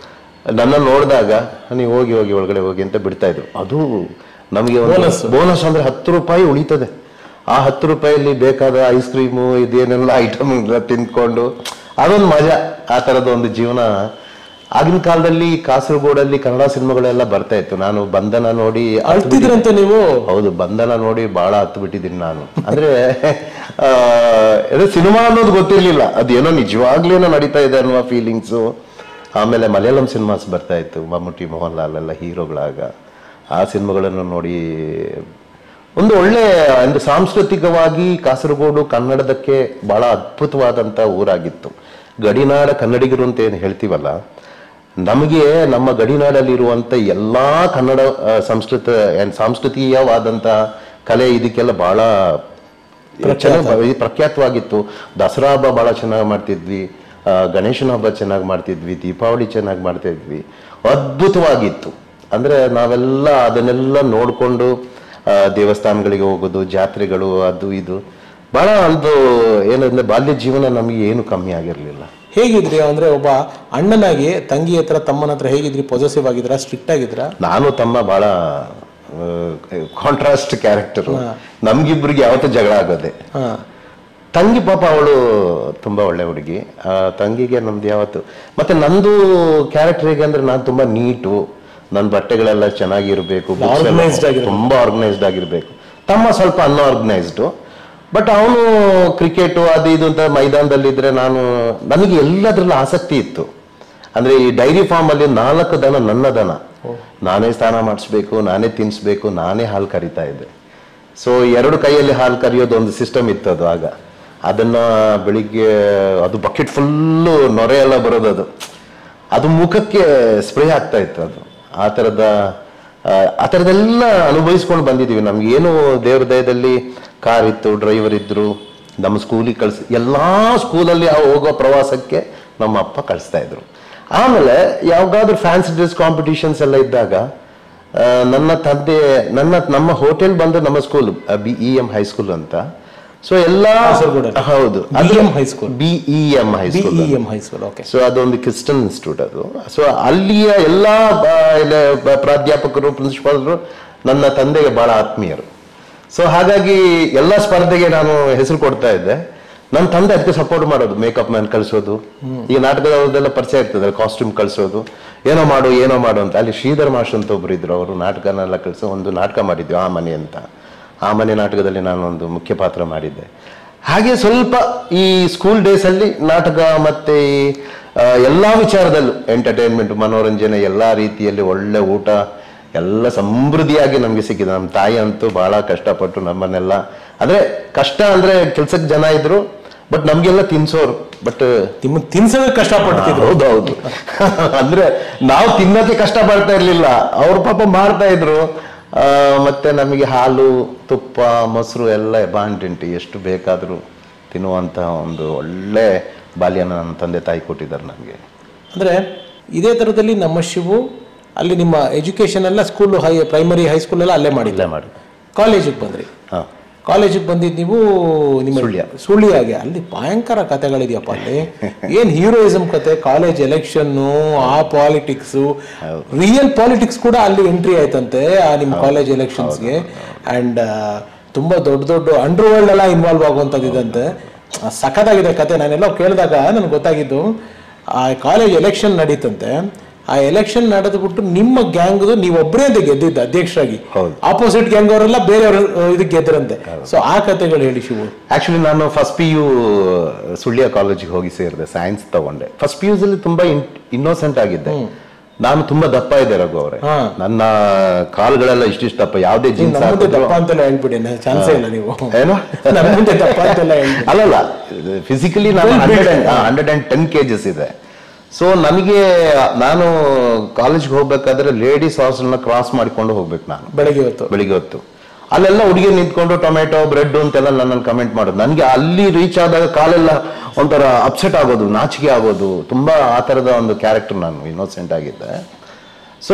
ನನ್ನ ನೋಡಿದಾಗ ನೀವು ಹೋಗಿ ಹೋಗಿ ಒಳಗಡೆ ಹೋಗಿ ಅಂತ ಬಿಡ್ತಾ ಇದ್ರು ಅದು ನಮಗೆ ಬೋನಸ್ ಅಂದ್ರೆ ಹತ್ತು ರೂಪಾಯಿ ಉಳಿತದೆ ಆ ಹತ್ತು ರೂಪಾಯಲ್ಲಿ ಬೇಕಾದ ಐಸ್ ಕ್ರೀಮು ಇದೇನೆಲ್ಲ ಐಟಮ್ ಎಲ್ಲ ತಿಂದ್ಕೊಂಡು ಅದೊಂದು ಮಜಾ ಆ ಥರದ ಒಂದು ಜೀವನ ಆಗಿನ ಕಾಲದಲ್ಲಿ ಕಾಸರಗೋಡಲ್ಲಿ ಕನ್ನಡ ಸಿನಿಮಾಗಳೆಲ್ಲ ಬರ್ತಾ ಇತ್ತು ನಾನು ಬಂಧನ ನೋಡಿ ಹತ್ತು ಅಳ್ತಿದ್ರಂತೆ ನೀವು ಹೌದು ಬಂಧನ ನೋಡಿ ಬಹಳ ಹತ್ತು ಬಿಟ್ಟಿದ್ದೀನಿ ನಾನು ಅಂದ್ರೆ ಆ, ಇದು ಸಿನಿಮಾ ಅನ್ನೋದು ಗೊತ್ತಿರ್ಲಿಲ್ಲ ಅದೇನೋ ನಿಜವಾಗ್ಲೇನೋ ನಡೀತಾ ಇದೆ ಅನ್ನುವ ಫೀಲಿಂಗ್ಸು ಆಮೇಲೆ ಮಲಯಾಳಂ ಸಿನಿಮಾಸ್ ಬರ್ತಾ ಇತ್ತು ಮಮ್ಮೂಟಿ ಮೋಹನ್ ಲಾಲ್ ಎಲ್ಲ ಹೀರೋಗಳಾಗ ಆ ಸಿನಿಮಾಗಳನ್ನು ನೋಡಿ ಒಂದು ಒಳ್ಳೆ ಒಂದು ಸಾಂಸ್ಕೃತಿಕವಾಗಿ ಕಾಸರಗೋಡು ಕನ್ನಡದಕ್ಕೆ ಬಹಳ ಅದ್ಭುತವಾದಂಥ ಊರಾಗಿತ್ತು ಗಡಿನಾಡ ಕನ್ನಡಿಗರು ಅಂತ ಏನು ಹೇಳ್ತೀವಲ್ಲ ನಮಗೆ ನಮ್ಮ ಗಡಿನಾಡಲ್ಲಿರುವಂಥ ಎಲ್ಲಾ ಕನ್ನಡ ಆ, ಸಂಸ್ಕೃತ ಏನ್ ಸಾಂಸ್ಕೃತಿಕವಾದಂಥ ಕಲೆ ಇದಕ್ಕೆಲ್ಲ ಬಹಳ ಚೆನ್ನಾಗಿ ಪ್ರಖ್ಯಾತವಾಗಿತ್ತು ದಸರಾ ಹಬ್ಬ ಬಹಳ ಚೆನ್ನಾಗಿ ಮಾಡ್ತಿದ್ವಿ ಆ, ಗಣೇಶನ ಹಬ್ಬ ಚೆನ್ನಾಗಿ ಮಾಡ್ತಿದ್ವಿ ದೀಪಾವಳಿ ಚೆನ್ನಾಗಿ ಮಾಡ್ತಿದ್ವಿ ಅದ್ಭುತವಾಗಿತ್ತು ಅಂದ್ರೆ ನಾವೆಲ್ಲ ಅದನ್ನೆಲ್ಲ ನೋಡಿಕೊಂಡು ದೇವಸ್ಥಾನಗಳಿಗೆ ಹೋಗೋದು ಜಾತ್ರೆಗಳು ಅದು ಇದು ಬಹಳ ಒಂದು ಏನಂದ್ರೆ ಬಾಲ್ಯ ಜೀವನ ನಮಗೆ ಏನು ಕಮ್ಮಿ ಆಗಿರಲಿಲ್ಲ ಹೇಗಿದ್ರಿ ಅಂದ್ರೆ ಒಬ್ಬ ಅಣ್ಣನಾಗಿ ತಂಗಿ ಹತ್ರ ತಮ್ಮನ ಹತ್ರ ಹೇಗಿದ್ರಿ ಪೊಸೆಸಿವ್ ಆಗಿದ್ರ ಸ್ಟ್ರಿಕ್ಟ್ ಆಗಿದ್ರ ನಾನು ತಮ್ಮ ಬಹಳ ಕಾಂಟ್ರಾಸ್ಟ್ ಕ್ಯಾರೆಕ್ಟರ್ ನಮ್ಗಿಬ್ರಿಗೆ ಯಾವತ್ತೂ ಜಗಳ ಆಗೋದೆ ಹಾ ತಂಗಿ ಪಾಪ ಅವಳು ತುಂಬಾ ಒಳ್ಳೆ ಹುಡುಗಿ ಆ ತಂಗಿಗೆ ನಮ್ದು ಯಾವತ್ತು ಮತ್ತೆ ನಂದು ಕ್ಯಾರೆಕ್ಟರ್ ಹೇಗೆ ಅಂದ್ರೆ ನಾನು ತುಂಬಾ ನೀಟು ನನ್ನ ಬಟ್ಟೆಗಳೆಲ್ಲ ಚೆನ್ನಾಗಿರ್ಬೇಕು books ಎಲ್ಲ Organized ಆಗಿರ್ಬೇಕು. ತುಂಬಾ ಆರ್ಗನೈಸ್ಡ್ ಆಗಿರ್ಬೇಕು ತಮ್ಮ ಸ್ವಲ್ಪ ಅನ್ಆರ್ಗನೈಸ್ಡು ಬಟ್ ಅವನು ಕ್ರಿಕೆಟು ಅದು ಇದು ಅಂತ ಮೈದಾನದಲ್ಲಿದ್ರೆ ನಾನು ನನಗೆ ಎಲ್ಲದರಲ್ಲೂ ಆಸಕ್ತಿ ಇತ್ತು ಅಂದ್ರೆ ಈ ಡೈರಿ ಫಾರ್ಮ್ ಅಲ್ಲಿ ನಾಲ್ಕು ದನ ನನ್ನ ದನ ನಾನೇ ಸ್ನಾನ ಮಾಡಿಸ್ಬೇಕು ನಾನೇ ತಿನ್ನಿಸ್ಬೇಕು ನಾನೇ ಹಾಲು ಕರಿತಾ ಇದ್ದೆ ಸೊ ಎರಡು ಕೈಯಲ್ಲಿ ಹಾಲು ಕರಿಯೋದು ಒಂದು ಸಿಸ್ಟಮ್ ಇತ್ತು ಅದು ಆಗ ಅದನ್ನ ಬೆಳಿಗ್ಗೆ ಅದು ಬಕೆಟ್ ಫುಲ್ಲು ನೊರೆ ಎಲ್ಲ ಬರೋದು ಅದು ಅದು ಮುಖಕ್ಕೆ ಸ್ಪ್ರೇ ಆಗ್ತಾ ಇತ್ತು ಅದು ಆ ಥರದ ಆ, ಆ ಥರದ್ದೆಲ್ಲ ಅನುಭವಿಸ್ಕೊಂಡು ಬಂದಿದ್ದೀವಿ ನಮ್ಗೆ ಏನು ದೇವ್ರ ದಯದಲ್ಲಿ ಕಾರ್ ಇತ್ತು ಡ್ರೈವರ್ ಇದ್ರು ನಮ್ಮ ಸ್ಕೂಲಿಗೆ ಕಳಿಸಿ ಎಲ್ಲಾ ಸ್ಕೂಲಲ್ಲಿ ಆ ಹೋಗೋ ಪ್ರವಾಸಕ್ಕೆ ನಮ್ಮ ಅಪ್ಪ ಕಳಿಸ್ತಾ ಇದ್ರು ಆಮೇಲೆ ಯಾವಾಗಾದ್ರೂ ಫ್ಯಾನ್ಸಿ ಡ್ರೆಸ್ ಕಾಂಪಿಟಿಷನ್ಸ್ ಎಲ್ಲ ಇದ್ದಾಗ ಆ, ನನ್ನ ತಂದೆ ನನ್ನ ನಮ್ಮ ಹೋಟೆಲ್ ಬಂದು ನಮ್ಮ school B E M high school ಅಂತ ಸೊ ಎಲ್ಲಾ ಕಾಸರಗೋಡಲ್ಲಿ? ಹೌದು BEM high school? B E M high school BEM high school okay so ಅದೊಂದು ಕ್ರಿಸ್ಟನ್ ಇನ್ಸ್ಟಿಟ್ಯೂಟ್ ಅದು ಸೊ ಅಲ್ಲಿಯ ಎಲ್ಲ ಪ್ರಾಧ್ಯಾಪಕರು ಪ್ರಿನ್ಸಿಪಾಲರು ನನ್ನ ತಂದೆಗೆ ಬಹಳ ಆತ್ಮೀಯರು ಸೊ ಹಾಗಾಗಿ ಎಲ್ಲ ಸ್ಪರ್ಧೆಗೆ ನಾನು ಹೆಸರು ಕೊಡ್ತಾ ಇದ್ದೆ ನನ್ನ ತಂದೆ ಅದಕ್ಕೆ ಸಪೋರ್ಟ್ ಮಾಡೋದು ಮೇಕಪ್ ಮ್ಯಾನ್ ಕಳಿಸೋದು ಈಗ ನಾಟಕದವ್ರದ್ದೆಲ್ಲ ಪರಿಚಯ ಇರ್ತದೆ ಕಾಸ್ಟ್ಯೂಮ್ ಕಳಿಸೋದು ಏನೋ ಮಾಡು ಏನೋ ಮಾಡು ಅಂತ ಅಲ್ಲಿ ಶ್ರೀಧರ್ ಮಾಸ್ಟರ್ ಅಂತ ಒಬ್ರು ಇದ್ರು ಅವರು ನಾಟಕನೆಲ್ಲ ಕಳಿಸೋ ಒಂದು ನಾಟಕ ಮಾಡಿದ್ವಿ ಆ ಮನೆ ಅಂತ ಆ ಮನೆ ನಾಟಕದಲ್ಲಿ ನಾನು ಒಂದು ಮುಖ್ಯ ಪಾತ್ರ ಮಾಡಿದ್ದೆ ಹಾಗೆ ಸ್ವಲ್ಪ ಈ ಸ್ಕೂಲ್ ಡೇಸ್ ಅಲ್ಲಿ ನಾಟಕ ಮತ್ತೆ ಈ ಆ, ಎಲ್ಲಾ ವಿಚಾರದಲ್ಲೂ ಎಂಟರ್ಟೈನ್ಮೆಂಟ್ ಮನೋರಂಜನೆ ಎಲ್ಲಾ ರೀತಿಯಲ್ಲಿ ಒಳ್ಳೆ ಊಟ ಎಲ್ಲ ಸಮೃದ್ಧಿಯಾಗಿ ನಮ್ಗೆ ಸಿಕ್ಕಿದೆ ನಮ್ಮ ತಾಯಿ ಅಂತೂ ಬಹಳ ಕಷ್ಟಪಟ್ಟು ನಮ್ಮನ್ನೆಲ್ಲ ಅಂದ್ರೆ ಕಷ್ಟ ಅಂದ್ರೆ ಕೆಲ್ಸಕ್ಕೆ ಜನ ಇದ್ರು ಬಟ್ ನಮ್ಗೆಲ್ಲ ತಿನ್ಸೋರು ಬಟ್ ನಿಮ್ಮ ತಿನ್ಸೋದಕ್ಕೆ ಕಷ್ಟಪಡ್ತಿದ್ರು ಹೌದೌದು ಅಂದ್ರೆ ನಾವು ತಿನ್ನೋಕೆ ಕಷ್ಟ ಪಡ್ತಾ ಇರ್ಲಿಲ್ಲ ಅವ್ರ ಪಾಪ ಮಾಡ್ತಾ ಇದ್ರು ಆ, ಮತ್ತೆ ನಮಗೆ ಹಾಲು ತುಪ್ಪ ಮೊಸರು ಎಲ್ಲ ಬಾಂಡಿಂಟಿ ಎಷ್ಟು ಬೇಕಾದರೂ ತಿನ್ನುವಂತ ಒಂದು ಒಳ್ಳೆ ಬಾಲ್ಯನ ನನ್ನ ತಂದೆ ತಾಯಿ ಕೊಟ್ಟಿದ್ದಾರೆ ನನಗೆ ಅಂದ್ರೆ ಇದೇ ತರದಲ್ಲಿ ನಮ್ಮ ಶಿವು ಅಲ್ಲಿ ನಿಮ್ಮ ಎಜುಕೇಶನ್ ಎಲ್ಲ ಸ್ಕೂಲ್ ಹೈ ಪ್ರೈಮರಿ ಹೈಸ್ಕೂಲ್ ಎಲ್ಲ ಅಲ್ಲೇ ಮಾಡಿಲ್ಲ ಇಲ್ಲೇ ಮಾಡಿ ಕಾಲೇಜಿಗೆ ಬಂದ್ರಿ ಹಾ ಕಾಲೇಜಿಗೆ ಬಂದಿದ್ದು ನೀವು ನಿಮ್ಮ ಸುಳ್ಯ. ಸುಳ್ಳಿಯಾಗೆ ಅಲ್ಲಿ ಭಯಂಕರ ಕಥೆಗಳಿದೆಯಪ್ಪ ಅಲ್ಲಿ ಏನ್ ಹೀರೋಯಿಸಮ್ ಕತೆ ಕಾಲೇಜ್ ಎಲೆಕ್ಷನ್ ಆ ಪಾಲಿಟಿಕ್ಸ್ ರಿಯಲ್ ಪಾಲಿಟಿಕ್ಸ್ ಕೂಡ ಅಲ್ಲಿ ಎಂಟ್ರಿ ಆಯ್ತಂತೆ ಆ ನಿಮ್ಮ ಕಾಲೇಜ್ ಎಲೆಕ್ಷನ್ಸ್ಗೆ ಅಂಡ್ ತುಂಬಾ ದೊಡ್ಡ ದೊಡ್ಡ ಅಂಡರ್ ವರ್ಲ್ಡ್ ಎಲ್ಲ ಇನ್ವಾಲ್ವ್ ಆಗುವಂಥದ್ದು ಇದಂತೆ ಆ, ಸಖತ್ತಾಗಿದೆ ಕತೆ ನಾನೆಲ್ಲ ಕೇಳಿದಾಗ ನನಗೆ ಗೊತ್ತಾಗಿದ್ದು ಆ ಕಾಲೇಜ್ ಎಲೆಕ್ಷನ್ ನಡೀತಂತೆ ಆ ಎಲೆಕ್ಷನ್ ನಡೆದ್ಬಿಟ್ಟು ನಿಮ್ಮ ಗ್ಯಾಂಗ್ದು ನೀವೊಬ್ಬರೇ ಅಂತ ಗೆದ್ದಿದ್ದ ಅಧ್ಯಕ್ಷರಾಗಿ ಹೌದು. ಆಪೋಸಿಟ್ ಗ್ಯಾಂಗ್ ಅವರೆಲ್ಲ ಬೇರೆಯವರು ಇದಕ್ಕೆ ಗೆದ್ರಂತೆ ಸೊ ಆ ಕತೆಗಳು ಹೇಳಿ ಶಿವು ಆಕ್ಚುಲಿ ನಾನು ಫಸ್ಟ್ ಪಿ ಯು ಸುಳ್ಯ ಕಾಲೇಜಿಗೆ ಹೋಗಿ ಸೇರಿದೆ ಸೈನ್ಸ್ ತಗೊಂಡೆ ಫಸ್ಟ್ ಪಿ ಯುಸಲ್ಲಿ ತುಂಬಾ ಇನ್ನೋಸೆಂಟ್ ಆಗಿದ್ದೆ ನಾನು ತುಂಬಾ ದಪ್ಪ ಇದ್ದೆ ರಘು ಅವರೇ ಹಾ. ನನ್ನ ಕಾಲ್ಗಳೆಲ್ಲ ಇಷ್ಟಿಷ್ಟು ದಪ್ಪ ಯಾವುದೇ ಜೀನ್ಸ್ ನಮ್ಮ ಮುಂದೆ ದಪ್ಪ ಅಂತೆಲ್ಲ ಹೇಳ್ಬಿಡಿ ಚಾನ್ಸೇ ಇಲ್ಲ ನೀವು ಏನು ನಮ್ಮ ಮುಂದೆ ದಪ್ಪ ಅಂತೆಲ್ಲ ಹೇಳ್ಬಿಡಿ ಅಲ್ಲಲ್ಲ ಫಿಸಿಕಲಿ ನಾನು hundred and hundred and ten KGs ಇದೆ ಸೊ ನನಗೆ ನಾನು ಕಾಲೇಜ್ಗೆ ಹೋಗ್ಬೇಕಾದ್ರೆ ಲೇಡೀಸ್ ಹಾಸ್ಟೆಲ್ನ ಕ್ರಾಸ್ ಮಾಡಿಕೊಂಡು ಹೋಗ್ಬೇಕು ನಾನು ಬೆಳಗ್ಗೆ ಹೊತ್ತು ಬೆಳಿಗ್ಗೆ ಹೊತ್ತು ಅಲ್ಲೆಲ್ಲ ಹುಡುಗಿ ನಿಂತ್ಕೊಂಡು ಟೊಮೆಟೊ ಬ್ರೆಡ್ ಅಂತೆಲ್ಲ ನನ್ನನ್ನು ಕಮೆಂಟ್ ಮಾಡೋದು ನನಗೆ ಅಲ್ಲಿ ರೀಚ್ ಆದಾಗ ಕಾಲೆಲ್ಲ ಒಂಥರ ಅಪ್ಸೆಟ್ ಆಗೋದು ನಾಚಿಕೆ ಆಗೋದು ತುಂಬಾ ಆ ಥರದ ಒಂದು ಕ್ಯಾರೆಕ್ಟರ್ ನಾನು ಇನ್ನೋಸೆಂಟ್ ಆಗಿದ್ದೆ ಸೊ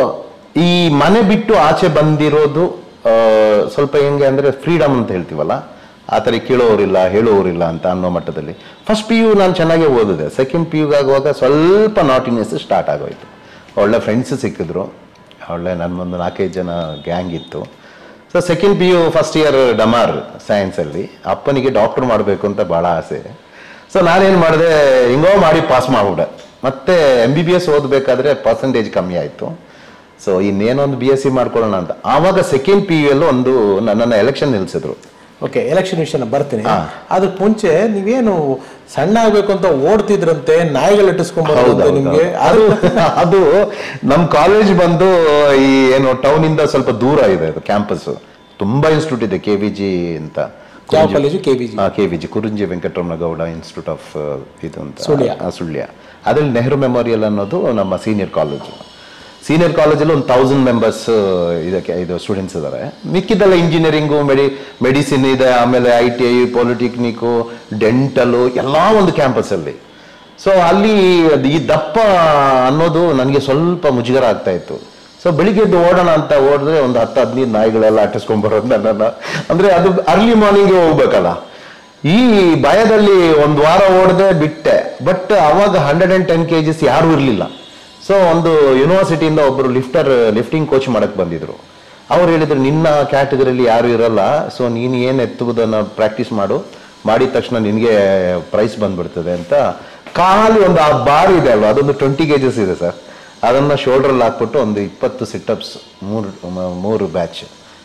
ಈ ಮನೆ ಬಿಟ್ಟು ಆಚೆ ಬಂದಿರೋದು ಆ, ಸ್ವಲ್ಪ ಹೆಂಗೆ ಅಂದ್ರೆ ಫ್ರೀಡಮ್ ಅಂತ ಹೇಳ್ತೀವಲ್ಲ ಆ ಥರ ಕೇಳೋರಿಲ್ಲ ಹೇಳೋರಿಲ್ಲ ಅಂತ ಅನ್ನೋ ಮಟ್ಟದಲ್ಲಿ ಫಸ್ಟ್ ಪಿ ಯು ನಾನು ಚೆನ್ನಾಗೇ ಓದಿದೆ ಸೆಕೆಂಡ್ ಪಿ ಆಗುವಾಗ ಸ್ವಲ್ಪ ನಾಟಿನೆಸ್ ಸ್ಟಾರ್ಟ್ ಆಗೋಯ್ತು ಒಳ್ಳೆ ಫ್ರೆಂಡ್ಸ್ ಸಿಕ್ಕಿದ್ರು ಒಳ್ಳೆ ನನ್ನ ಒಂದು ನಾಲ್ಕೈದು ಜನ ಗ್ಯಾಂಗ್ ಇತ್ತು so second P U first year ಡಮಾರ್ ಸೈನ್ಸಲ್ಲಿ ಅಪ್ಪನಿಗೆ ಡಾಕ್ಟರ್ ಮಾಡಬೇಕು ಅಂತ ಭಾಳ ಆಸೆ ಸೊ ನಾನೇನು ಮಾಡಿದೆ ಹಿಂಗೋ ಮಾಡಿ ಪಾಸ್ ಮಾಡ್ಬಿಟ್ಟೆ ಮತ್ತೆ ಎಂ ಬಿ ಬಿ ಎಸ್ ಓದಬೇಕಾದ್ರೆ ಪರ್ಸೆಂಟೇಜ್ ಕಮ್ಮಿ ಆಯಿತು ಸೊ ಇನ್ನೇನೊಂದು ಬಿ ಎಸ್ ಸಿ ಮಾಡ್ಕೊಳ್ಳೋಣ ಅಂತ ಆವಾಗ ಸೆಕೆಂಡ್ ಪಿ ಯು ಎಲ್ಲೂ ಒಂದು ನನ್ನನ್ನು ಎಲೆಕ್ಷನ್ ನಿಲ್ಲಿಸಿದ್ರು ಓಕೆ ಎಲೆಕ್ಷನ್ ವಿಷಯನ ಬರ್ತೀನಿ ಹಾ. ಅದಕ್ಕೆ ಮುಂಚೆ ನೀವೇನು ಸಣ್ಣ ಆಗ್ಬೇಕು ಅಂತ ಓಡ್ತಿದ್ರಂತೆ ನಾಯಿಗಳು ಇಟ್ಟಿಸ್ಕೊಂಡ್ ಬರೋದಂತೆ ಹೌದು, ನಿಮ್ಗೆ ಅದು ಅದು ನಮ್ಮ ಕಾಲೇಜ್ ಬಂದು ಈ ಏನು ಟೌನ್ ಇಂದ ಸ್ವಲ್ಪ ದೂರ ಇದೆ ಅದು ಕ್ಯಾಂಪಸ್ ತುಂಬಾ ಇನ್ಸ್ಟಿಟ್ಯೂಟ್ ಇದೆ ಕೆ ವಿ ಜಿ ಅಂತ ಯಾವ college K B G K V G Kurunji Venkataramana Gowda institute of ಇದು ಅಂತ ಸುಳ್ಯ. ಆ, ಸುಳ್ಯ ಅದ್ರಲ್ಲಿ ನೆಹರು ಮೆಮೋರಿಯಲ್ ಅನ್ನೋದು ನಮ್ಮ ಸೀನಿಯರ್ ಕಾಲೇಜು ಸೀನಿಯರ್ ಕಾಲೇಜಲ್ಲಿ ಒಂದು ತೌಸಂಡ್ ಮೆಂಬರ್ಸ್ ಇದಕ್ಕೆ ಇದು ಸ್ಟೂಡೆಂಟ್ಸ್ ಇದ್ದಾರೆ ಮಿಕ್ಕಿದ್ದೆಲ್ಲ ಇಂಜಿನಿಯರಿಂಗು ಮೆಡಿ ಮೆಡಿಸಿನ್ ಇದೆ ಆಮೇಲೆ I T I polytechnic dental ಎಲ್ಲ ಒಂದು ಕ್ಯಾಂಪಸ್ಸಲ್ಲಿ ಸೊ ಅಲ್ಲಿ ಅದು ಈ ದಪ್ಪ ಅನ್ನೋದು ನನಗೆ ಸ್ವಲ್ಪ ಮುಜುಗರ ಆಗ್ತಾ ಇತ್ತು ಸೊ ಬೆಳಿಗ್ಗೆ ಎದ್ದು ಓಡೋಣ ಅಂತ ಓಡಿದ್ರೆ ಒಂದು ಹತ್ತು ಹದಿನೈದು ನಾಯಿಗಳೆಲ್ಲ ಅಟ್ಟಿಸ್ಕೊಂಡ್ ಬರೋದು ನನ್ನನ್ನು ಅಂದ್ರೆ ಅದು ಅರ್ಲಿ ಮಾರ್ನಿಂಗ್ ಹೋಗ್ಬೇಕಲ್ಲ ಈ ಭಯದಲ್ಲಿ ಒಂದು ವಾರ ಓಡದೆ ಬಿಟ್ಟೆ ಬಟ್ ಅವಾಗ hundred and ten K Gs ಯಾರೂ ಇರಲಿಲ್ಲ ಸೊ ಒಂದು ಯೂನಿವರ್ಸಿಟಿಯಿಂದ ಒಬ್ಬರು ಲಿಫ್ಟರ್ ಲಿಫ್ಟಿಂಗ್ ಕೋಚ್ ಮಾಡಕ್ ಬಂದಿದ್ರು ಅವ್ರು ಹೇಳಿದ್ರು ನಿನ್ನ ಕ್ಯಾಟಗರಿಯಲ್ಲಿ ಯಾರು ಇರಲ್ಲ ಸೊ ನೀನು ಏನು ಎತ್ತುವುದನ್ನು ಪ್ರಾಕ್ಟೀಸ್ ಮಾಡು ಮಾಡಿದ ತಕ್ಷಣ ನಿನಗೆ ಪ್ರೈಸ್ ಬಂದ್ಬಿಡ್ತದೆ ಅಂತ ಖಾಲಿ ಒಂದು ಆ ಬಾರ್ ಇದೆ ಅಲ್ವಾ ಅದೊಂದು ಟ್ವೆಂಟಿ ಕೆ ಜಿಸ್ ಇದೆ ಸರ್ ಅದನ್ನು ಶೋಲ್ಡ್ರಲ್ಲಿ ಹಾಕ್ಬಿಟ್ಟು ಒಂದು ಇಪ್ಪತ್ತು ಸಿಟ್ಟಪ್ಸ್ ಮೂರು ಮ- ಮೂರು ಬ್ಯಾಚ್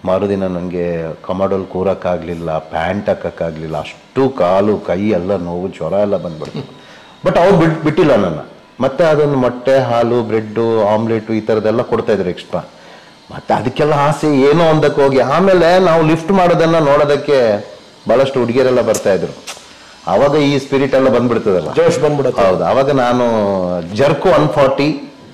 ಮರುದಿನ ನನಗೆ ಕಮಡಲ್ಲಿ ಕೂರಕ್ಕಾಗಲಿಲ್ಲ ಪ್ಯಾಂಟ್ ಹಾಕೋಕ್ಕಾಗಲಿಲ್ಲ ಅಷ್ಟು ಕಾಲು ಕೈ ಎಲ್ಲ ನೋವು ಜ್ವರ ಎಲ್ಲ ಬಂದ್ಬಿಡ್ತು ಬಟ್ ಅವ್ರು ಬಿಟ್ ಬಿಟ್ಟಿಲ್ಲ ನನ್ನ ಮತ್ತೆ ಅದೊಂದು ಮೊಟ್ಟೆ ಹಾಲು ಬ್ರೆಡ್ಡು ಆಮ್ಲೆಟು ಈ ಥರದ್ದೆಲ್ಲ ಕೊಡ್ತಾ ಇದ್ರು ಎಕ್ಸ್ಟ್ರಾ ಮತ್ತೆ ಅದಕ್ಕೆಲ್ಲ ಆಸೆ ಏನೋ ಒಂದಕ್ಕೆ ಹೋಗಿ ಆಮೇಲೆ ನಾವು ಲಿಫ್ಟ್ ಮಾಡೋದನ್ನ ನೋಡೋದಕ್ಕೆ ಬಹಳಷ್ಟು ಹುಡುಗಿಯರೆಲ್ಲ ಬರ್ತಾ ಇದ್ರು ಅವಾಗ ಈ ಸ್ಪಿರಿಟ್ ಎಲ್ಲ ಬಂದ್ಬಿಡ್ತದಲ್ಲ ಜೋಶ್ ಬಂದ್ಬಿಡುತ್ತೆ ಹೌದು ಅವಾಗ ನಾನು ಜರ್ಕು ಒನ್ ಫಾರ್ಟಿ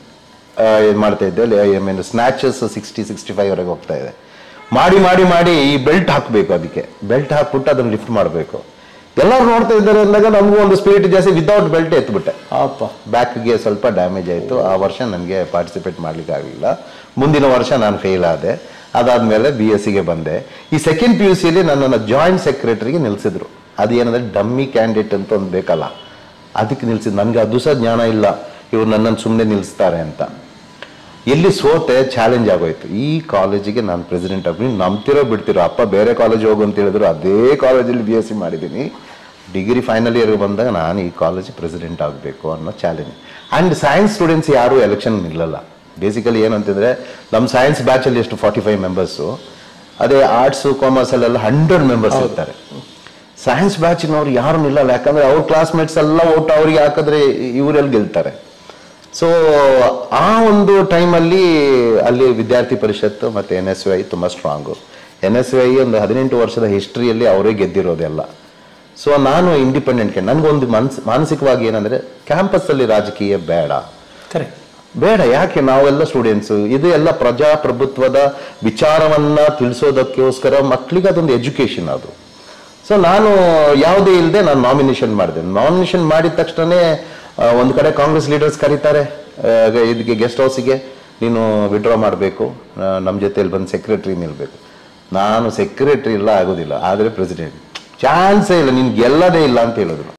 ಮಾಡ್ತಾ ಇದ್ದೆ I mean snatches sixty sixty five ವರೆಗೆ ಹೋಗ್ತಾ ಇದೆ ಮಾಡಿ ಮಾಡಿ ಮಾಡಿ ಈ ಬೆಲ್ಟ್ ಹಾಕಬೇಕು ಅದಕ್ಕೆ ಬೆಲ್ಟ್ ಹಾಕ್ಬಿಟ್ಟು ಅದನ್ನ ಲಿಫ್ಟ್ ಮಾಡಬೇಕು ಎಲ್ಲರೂ ನೋಡ್ತಾ ಇದ್ದಾರೆ ಅಂದಾಗ ನಮಗೂ ಒಂದು ಸ್ಪಿರಿಟ್ ಜಾಸ್ತಿ ವಿತೌಟ್ ಬೆಲ್ಟ್ ಎತ್ಬಿಟ್ಟೆ ಅಪ್ಪ ಬ್ಯಾಕ್ಗೆ ಸ್ವಲ್ಪ ಡ್ಯಾಮೇಜ್ ಆಯಿತು ಆ ವರ್ಷ ನನಗೆ ಪಾರ್ಟಿಸಿಪೇಟ್ ಮಾಡ್ಲಿಕ್ಕೆ ಆಗಲಿಲ್ಲ ಮುಂದಿನ ವರ್ಷ ನಾನು ಫೇಲ್ ಆದೆ ಅದಾದಮೇಲೆ ಬಿ ಎಸ್ ಸಿಗೆ ಬಂದೆ ಈ ಸೆಕೆಂಡ್ ಪಿ ಯು ಸಿಲಿ ನನ್ನನ್ನು ಜಾಯಿಂಟ್ ಸೆಕ್ರೆಟರಿಗೆ ನಿಲ್ಲಿಸಿದ್ರು ಅದು ಏನಂದ್ರೆ ಡಮ್ಮಿ ಕ್ಯಾಂಡಿಡೇಟ್ ಅಂತ ಒಂದು ಬೇಕಲ್ಲ ಅದಕ್ಕೆ ನಿಲ್ಸಿದ್ ನನಗೆ ಅದು ಸಹ ಜ್ಞಾನ ಇಲ್ಲ ಇವ್ರು ನನ್ನನ್ನು ಸುಮ್ಮನೆ ನಿಲ್ಲಿಸ್ತಾರೆ ಅಂತ ಎಲ್ಲಿ ಸೋತೆ ಚಾಲೆಂಜ್ ಆಗೋಯ್ತು ಈ ಕಾಲೇಜಿಗೆ ನಾನು ಪ್ರೆಸಿಡೆಂಟ್ ಆಗಿ ನಂಬ್ತಿರೋ ಬಿಡ್ತಿರೋ ಅಪ್ಪ ಬೇರೆ ಕಾಲೇಜ್ ಹೋಗು ಅಂತ ಹೇಳಿದ್ರು ಅದೇ ಕಾಲೇಜಲ್ಲಿ ಬಿ ಎಸ್ ಸಿ ಮಾಡಿದ್ದೀನಿ ಡಿಗ್ರಿ ಫೈನಲ್ ಇಯರ್ಗೆ ಬಂದಾಗ ನಾನು ಈ ಕಾಲೇಜ್ ಪ್ರೆಸಿಡೆಂಟ್ ಆಗಬೇಕು ಅನ್ನೋ ಚಾಲೆಂಜ್ ಆ್ಯಂಡ್ ಸೈನ್ಸ್ ಸ್ಟೂಡೆಂಟ್ಸ್ ಯಾರು ಎಲೆಕ್ಷನ್ ನಿಲ್ಲಲ್ಲ ಬೇಸಿಕಲಿ ಏನಂತಂದರೆ ನಮ್ಮ ಸೈನ್ಸ್ ಬ್ಯಾಚಲ್ಲಿ ಎಷ್ಟು ಫಾರ್ಟಿ ಫೈವ್ ಮೆಂಬರ್ಸು ಅದೇ ಆರ್ಟ್ಸು ಕಾಮರ್ಸಲ್ಲೆಲ್ಲ ಹಂಡ್ರೆಡ್ ಮೆಂಬರ್ಸ್ ಇರ್ತಾರೆ ಸೈನ್ಸ್ ಬ್ಯಾಚಿನವ್ರು ಯಾರು ನಿಲ್ಲಲ್ಲ ಯಾಕಂದ್ರೆ ಅವ್ರ ಕ್ಲಾಸ್ಮೇಟ್ಸ್ ಎಲ್ಲ ಓಟ್ ಅವ್ರಿಗೆ ಹಾಕಿದ್ರೆ ಇವರೆಲ್ಲಿ ಗೆಲ್ತಾರೆ ಸೊ ಆ ಒಂದು ಟೈಮಲ್ಲಿ ಅಲ್ಲಿ ವಿದ್ಯಾರ್ಥಿ ಪರಿಷತ್ತು ಮತ್ತು ಎನ್ ಎಸ್ ಐ ತುಂಬ ಸ್ಟ್ರಾಂಗು ಎನ್ ಎಸ್ ಐ ಒಂದು ಹದಿನೆಂಟು ವರ್ಷದ ಹಿಸ್ಟ್ರಿಯಲ್ಲಿ ಅವರೇ ಗೆದ್ದಿರೋದೆಲ್ಲ ಸೊ ನಾನು ಇಂಡಿಪೆಂಡೆಂಟ್ ನನಗೊಂದು ಮನ್ಸ್ ಮಾನಸಿಕವಾಗಿ ಏನಂದರೆ ಕ್ಯಾಂಪಸ್ಸಲ್ಲಿ ರಾಜಕೀಯ ಬೇಡ ಕರೆಕ್ಟ್ ಬೇಡ ಯಾಕೆ ನಾವೆಲ್ಲ ಸ್ಟೂಡೆಂಟ್ಸ್ ಇದು ಎಲ್ಲ ಪ್ರಜಾಪ್ರಭುತ್ವದ ವಿಚಾರವನ್ನ ತಿಳಿಸೋದಕ್ಕೋಸ್ಕರ ಮಕ್ಕಳಿಗೆ ಅದೊಂದು ಎಜುಕೇಶನ್ ಅದು ಸೊ ನಾನು ಯಾವುದೇ ಇಲ್ಲದೆ ನಾನು ನಾಮಿನೇಷನ್ ಮಾಡಿದೆ ನಾಮಿನೇಷನ್ ಮಾಡಿದ ತಕ್ಷಣನೇ ಆ, ಒಂದು ಕಡೆ ಕಾಂಗ್ರೆಸ್ ಲೀಡರ್ಸ್ ಕರೀತಾರೆ ಆ, ಇದಕ್ಕೆ ಗೆಸ್ಟ್ ಹೌಸಿಗೆ ನೀನು ವಿಡ್ರಾ ಮಾಡಬೇಕು ನಮ್ಮ ಜೊತೆಯಲ್ಲಿ ಬಂದು ಸೆಕ್ರೆಟ್ರಿ ನಿಲ್ಬೇಕು ನಾನು ಸೆಕ್ರೆಟ್ರಿ ಇಲ್ಲ ಆಗೋದಿಲ್ಲ ಆದರೆ ಪ್ರೆಸಿಡೆಂಟ್ ಚಾನ್ಸೇ ಇಲ್ಲ ನಿನ್ಗೆ ಗೆಲ್ಲದೇ ಇಲ್ಲ ಅಂತ ಹೇಳಿದ್ರು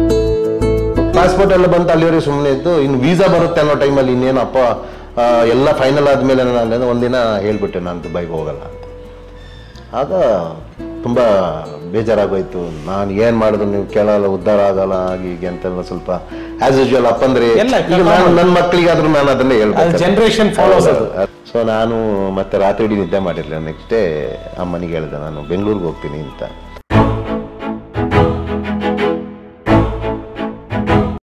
ಪಾಸ್ಪೋರ್ಟ್ ಎಲ್ಲ ಬಂತು ಅಲ್ಲಿವರೆಗೆ ಸುಮ್ಮನೆ ಇದ್ದು ಇನ್ನು ವೀಸಾ ಬರುತ್ತೆ ಅನ್ನೋ ಟೈಮಲ್ಲಿ ಇನ್ನೇನಪ್ಪ ಆ, ಎಲ್ಲ ಫೈನಲ್ ಆದಮೇಲೆ ನಾನು ಅಲ್ಲಿಂದ ಒಂದಿನ ಹೇಳ್ಬಿಟ್ಟೆ ನಾನು ದುಬೈಗೆ ಹೋಗಲ್ಲ ಅಂತ ಆಗ ತುಂಬ ಬೇಜಾರಾಗೋಯ್ತು ನಾನು ಏನು ಮಾಡಿದ್ರು ನೀವು ಕೇಳಲ್ಲ ಉದ್ಧಾರ ಆಗಲ್ಲ ಹಾಗೆ ಹೀಗೆ ಅಂತೆಲ್ಲ ಸ್ವಲ್ಪ ಆಸ್ ಯೂಶುವಲ್ ಅಪ್ಪಂದ್ರೆ ಎಲ್ಲ ಈಗ ನಾನು ನನ್ನ ಮಕ್ಕಳಿಗಾದ್ರೂ ನಾನು ಅದನ್ನೇ ಅದು ಹೇಳ್ಬೇಕು ಜನರೇಷನ್ ಫಾಲೋಸ್ ಅದು ಸೊ ನಾನು ಮತ್ತೆ ರಾತ್ರಿ ಇಡೀ ನಿದ್ದೆ ಮಾಡಿರಲಿಲ್ಲ ನೆಕ್ಸ್ಟ್ ಡೇ ಅಮ್ಮನಿಗೆ ಹೇಳಿದೆ ನಾನು ಬೆಂಗಳೂರಿಗೆ ಹೋಗ್ತೀನಿ ಅಂತ